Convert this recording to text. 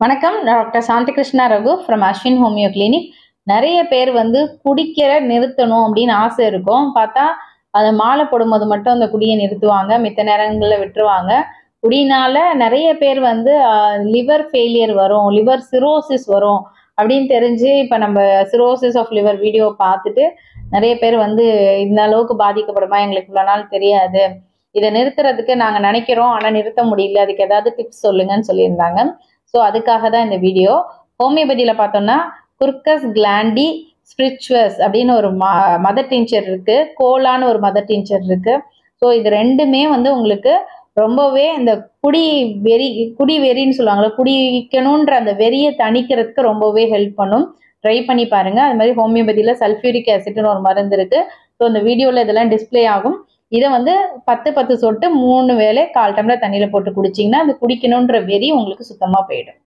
வணக்கம் doctor Shanthikrishna Raghu from Ashwin homeo clinic நிறைய பேர் வந்து குடிக்கிற நிறுத்தணும் அப்படின்னு ஆசை இருக்கும் பார்த்தா அதை மாலை போடும்போது மட்டும் அந்த குடியை நிறுத்துவாங்க மித்த நேரங்களில் விட்டுருவாங்க குடினால நிறைய பேர் வந்து லிவர் ஃபெயிலியர் வரும் லிவர் சிரோசிஸ் வரும் அப்படின்னு தெரிஞ்சு இப்போ நம்ம சிரோசிஸ் ஆஃப் லிவர் வீடியோ பார்த்துட்டு நிறைய பேர் வந்து இந்த அளவுக்கு பாதிக்கப்படுமா எங்களுக்கு இவ்வளோ நாள் தெரியாது இதை நிறுத்துறதுக்கு நாங்கள் நினைக்கிறோம் ஆனால் நிறுத்த முடியல அதுக்கு ஏதாவது டிப்ஸ் சொல்லுங்கன்னு சொல்லியிருந்தாங்க ஸோ அதுக்காக தான் இந்த வீடியோ ஹோமியோபதியில் பார்த்தோம்னா குர்கஸ் கிளாண்டி ஸ்பிரிச்சுவஸ் அப்படின்னு ஒரு ம மதர் டீச்சர் இருக்கு கோலான்னு ஒரு மதர் டீச்சர் இருக்கு ஸோ இது ரெண்டுமே வந்து உங்களுக்கு ரொம்பவே இந்த குடி வெறி குடி வெறின்னு சொல்லுவாங்கல்ல குடிக்கணுன்ற அந்த வெறியை தணிக்கிறதுக்கு ரொம்பவே ஹெல்ப் பண்ணும் ட்ரை பண்ணி பாருங்க அது மாதிரி ஹோமியோபதியில் சல்ஃபியூரிக் ஆசிட்னு ஒரு மருந்து இருக்கு ஸோ இந்த வீடியோவில் இதெல்லாம் டிஸ்ப்ளே ஆகும் இதை வந்து பத்து பத்து சொட்டு மூணு வேளை கால் டம்ளர் தண்ணியில் போட்டு குடிச்சிங்கன்னா அது குடிக்கணுன்ற வெறி உங்களுக்கு சுத்தமாக போயிடும்